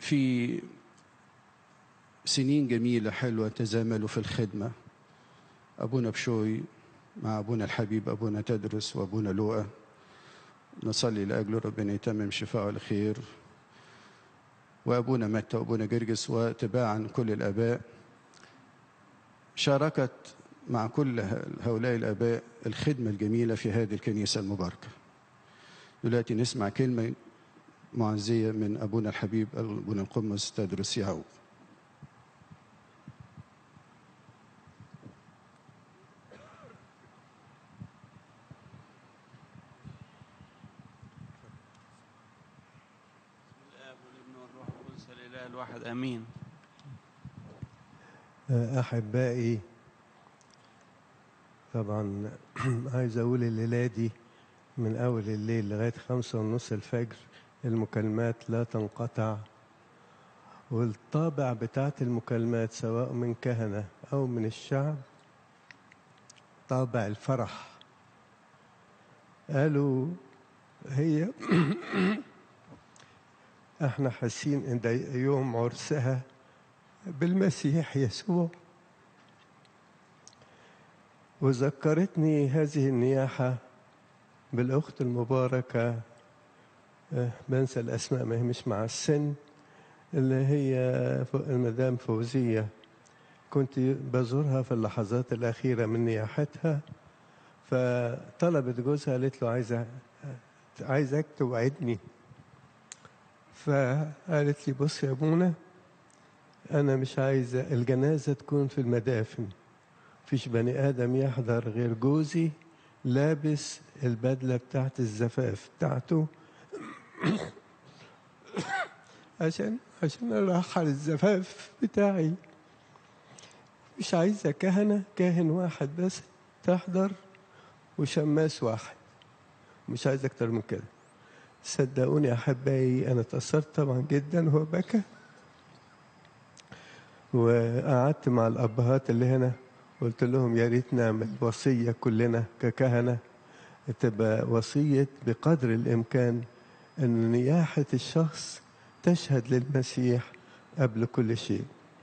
في سنين جميلة حلوة تزاملوا في الخدمة أبونا بشوي مع أبونا الحبيب أبونا تدرس وأبونا لوقا نصلي لأجله ربنا يتمم شفاعه الخير وأبونا متى وأبونا جرجس وتباعا كل الآباء شاركت مع كل هؤلاء الآباء الخدمة الجميلة في هذه الكنيسة المباركة دلوقتي نسمع كلمة معزية من أبونا الحبيب أبونا القمص تدرس يعقوب الاب والابن والروح القدس الاله الواحد امين أحبائي طبعا عايز أقول الليلة دي من أول الليل لغاية خمسة ونص الفجر المكالمات لا تنقطع والطابع بتاعت المكالمات سواء من كهنة أو من الشعب طابع الفرح قالوا هي احنا حاسين ان ده يوم عرسها بالمسيح يسوع وذكرتني هذه النياحة بالأخت المباركة آه، بنسى الأسماء ما هي مش مع السن اللي هي ف- المدام فوزية كنت بزورها في اللحظات الأخيرة من نياحتها فطلبت جوزها قالت له عايزة عايزك توعدني فقالت لي بص يا ابونا أنا مش عايزة الجنازة تكون في المدافن مفيش بني آدم يحضر غير جوزي لابس البدلة بتاعت الزفاف بتاعته عشان عشان أرحل الزفاف بتاعي مش عايزة كهنة كاهن واحد بس تحضر وشماس واحد مش عايز أكتر من كده صدقوني أحبائي أنا اتأثرت طبعا جدا وهو بكى وقعدت مع الأبهات اللي هنا قلت لهم يا ريت نعمل وصية كلنا ككهنة تبقى وصية بقدر الإمكان أن نياحة الشخص تشهد للمسيح قبل كل شيء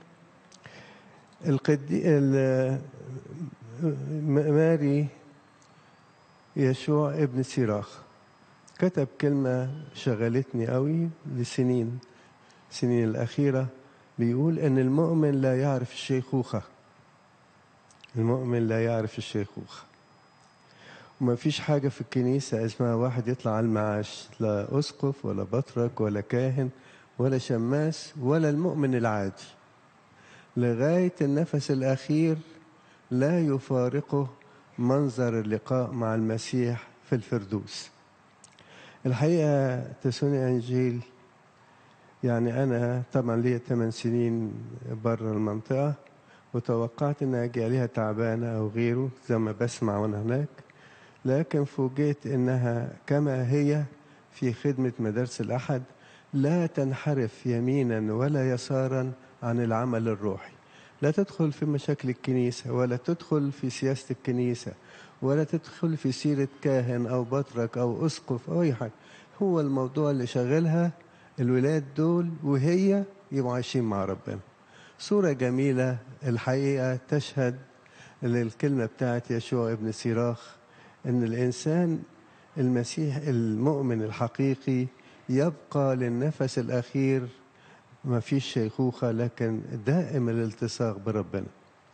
القدي ال- م- ماري يشوع ابن سيراخ كتب كلمة شغلتني قوي لسنين السنين الأخيرة بيقول أن المؤمن لا يعرف الشيخوخة المؤمن لا يعرف الشيخوخة وما فيش حاجة في الكنيسة اسمها واحد يطلع على المعاش لا أسقف ولا بطرك ولا كاهن ولا شماس ولا المؤمن العادي لغاية النفس الأخير لا يفارقه منظر اللقاء مع المسيح في الفردوس الحقيقة تسوني أنجيل يعني أنا طبعا ليا ثمان سنين بره المنطقة وتوقعت إن أجي عليها تعبانة أو غيره زي ما بسمع وأنا هناك لكن فوجئت إنها كما هي في خدمة مدارس الأحد لا تنحرف يمينا ولا يسارا عن العمل الروحي لا تدخل في مشاكل الكنيسة ولا تدخل في سياسة الكنيسة ولا تدخل في سيرة كاهن أو بطرك أو أسقف أو أي حاجة هو الموضوع اللي شغلها الولاد دول وهي يبقوا عايشين مع ربنا صورة جميلة الحقيقة تشهد للكلمة بتاعت يشوع ابن سيراخ إن الإنسان المسيح المؤمن الحقيقي يبقى للنفس الأخير ما فيش شيخوخة لكن دائم الالتصاق بربنا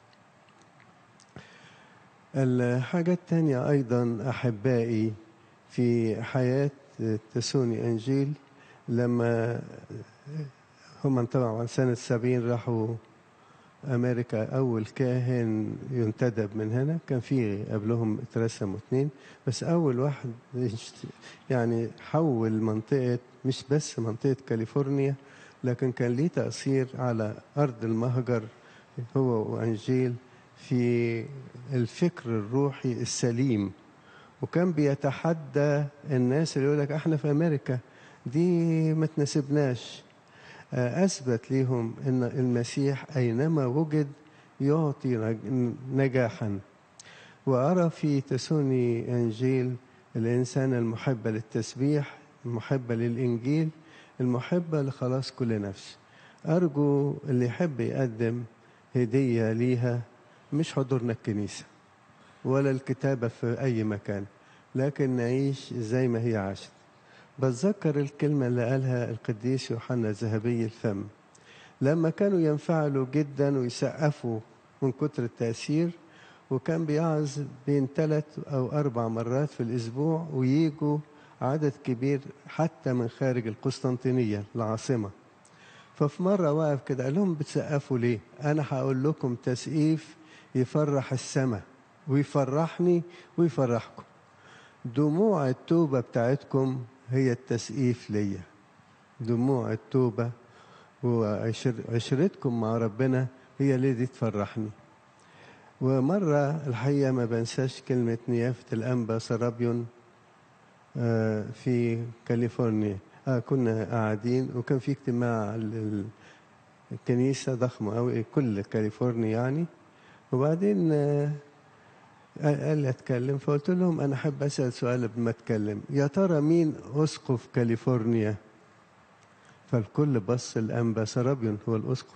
الحاجة الثانية أيضا أحبائي في حياة تسوني أنجيل لما هم طبعا سنة سبعين راحوا أمريكا أول كاهن ينتدب من هنا كان في قبلهم اترسموا اتنين بس أول واحد يعني حول منطقة مش بس منطقة كاليفورنيا لكن كان ليه تأثير على أرض المهجر هو وأنجيل في الفكر الروحي السليم وكان بيتحدى الناس اللي يقول لك احنا في امريكا دي ما تناسبناش اثبت ليهم ان المسيح اينما وجد يعطي نجاحا وارى في تسوني انجيل الانسان المحب للتسبيح المحبه للانجيل المحبه لخلاص كل نفس أرجو اللي يحب يقدم هدية ليها مش حضورنا الكنيسة ولا الكتابة في أي مكان لكن نعيش زي ما هي عاشت بتذكر الكلمة اللي قالها القديس يوحنا ذهبي الفم لما كانوا ينفعلوا جدا ويسقفوا من كتر التأثير وكان بيعظ بين ثلاث أو أربع مرات في الأسبوع ويجوا عدد كبير حتى من خارج القسطنطينية العاصمة ففي مرة واقف كده قال لهم بتسقفوا ليه؟ أنا هقول لكم تسقيف يفرح السماء ويفرحني ويفرحكم دموع التوبة بتاعتكم هي التسقيف ليا دموع التوبة وعشرتكم مع ربنا هي اللي دي تفرحني ومرة الحقيقة ما بنساش كلمة نيافة الأنبا سرابيون آه، في كاليفورنيا آه كنا قاعدين وكان في اجتماع ال- الكنيسة ضخمة أوي كل كاليفورنيا يعني وبعدين آه، قال لي اتكلم فقلت لهم انا احب اسال سؤال قبل ما اتكلم يا ترى مين اسقف كاليفورنيا فالكل بص الانبا سرابيون هو الاسقف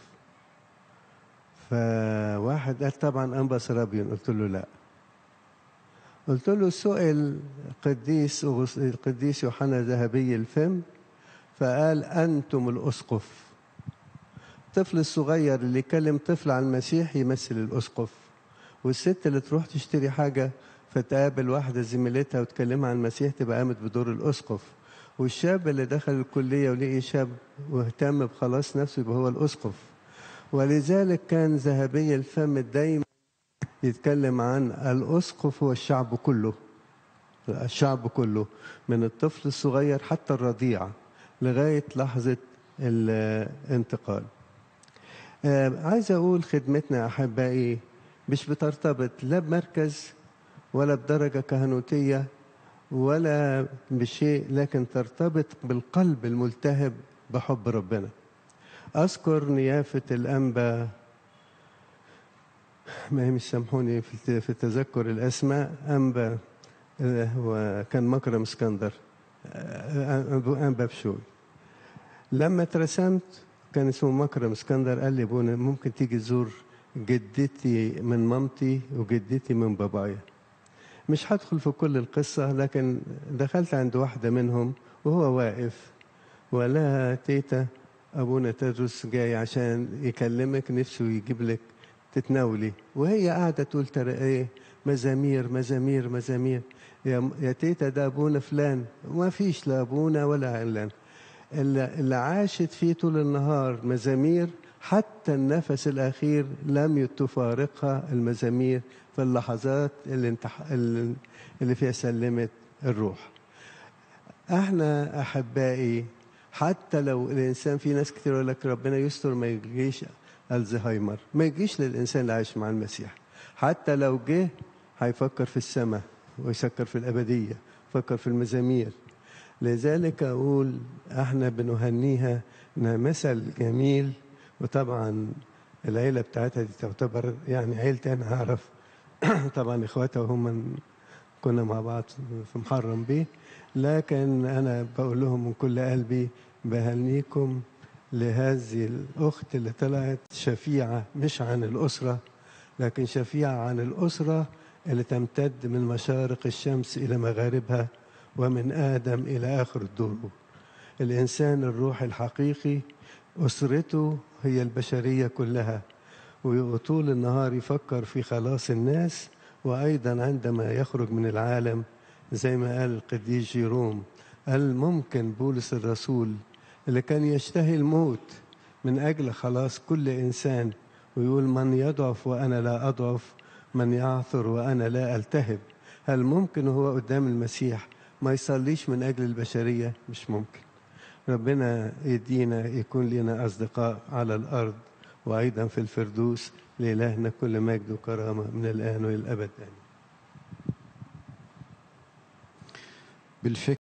فواحد قال طبعا انبا سرابيون قلت له لا قلت له سئل قديس أغس- القديس يوحنا ذهبي الفم فقال انتم الاسقف الطفل الصغير اللي يكلم طفل عن المسيح يمثل الاسقف والست اللي تروح تشتري حاجة فتقابل واحدة زميلتها وتكلمها عن المسيح تبقى قامت بدور الأسقف والشاب اللي دخل الكلية ولقي شاب واهتم بخلاص نفسه يبقى هو الأسقف ولذلك كان ذهبي الفم دايما يتكلم عن الأسقف هو الشعب كله الشعب كله من الطفل الصغير حتى الرضيع لغاية لحظة الانتقال آه، عايز أقول خدمتنا يا أحبائي مش بترتبط لا بمركز ولا بدرجة كهنوتية ولا بشيء لكن ترتبط بالقلب الملتهب بحب ربنا أذكر نيافة الأنبا ما هم سامحوني في الت- في تذكر الأسماء أنبا آه، هو كان مكرم اسكندر آه، أبو أنبا بشوي لما اترسمت كان اسمه مكرم اسكندر قال لي ابونا ممكن تيجي تزور جدتي من مامتي وجدتي من بابايا مش هدخل في كل القصة لكن دخلت عند واحدة منهم وهو واقف وقال لها تيتا أبونا تدرس جاي عشان يكلمك نفسه يجيب لك تتناولي وهي قاعدة تقول ترى إيه مزامير مزامير مزامير يا, يا تيتا ده أبونا فلان ما فيش لا أبونا ولا علان اللي اللي عاشت فيه طول النهار مزامير حتى النفس الأخير لم تفارقها المزامير في اللحظات اللي, انتح... اللي فيها سلمت الروح احنا أحبائي حتى لو الإنسان في ناس كتير يقول لك ربنا يستر ما يجيش الزهايمر ما يجيش للإنسان اللي عايش مع المسيح حتى لو جه هيفكر في السماء ويفكر في الأبدية يفكر في المزامير لذلك أقول احنا بنهنيها انها مثل جميل وطبعا العيلة بتاعتها دي تعتبر يعني عيلتي أنا أعرف طبعا إخواتها وهم كنا مع بعض في محرم بيه لكن أنا بقول لهم من كل قلبي بهنيكم لهذه الأخت اللي طلعت شفيعة مش عن الأسرة لكن شفيعة عن الأسرة اللي تمتد من مشارق الشمس إلى مغاربها ومن آدم إلى آخر الدور الإنسان الروحي الحقيقي أسرته هي البشرية كلها وطول النهار يفكر في خلاص الناس وأيضا عندما يخرج من العالم زي ما قال القديس جيروم قال ممكن بولس الرسول اللي كان يشتهي الموت من أجل خلاص كل إنسان ويقول من يضعف وأنا لا أضعف من يعثر وأنا لا ألتهب هل ممكن هو قدام المسيح ما يصليش من أجل البشرية مش ممكن ربنا يدينا يكون لنا أصدقاء على الأرض وأيضا في الفردوس لإلهنا كل مجد وكرامة من الآن وإلى الأبد آمين بالفكر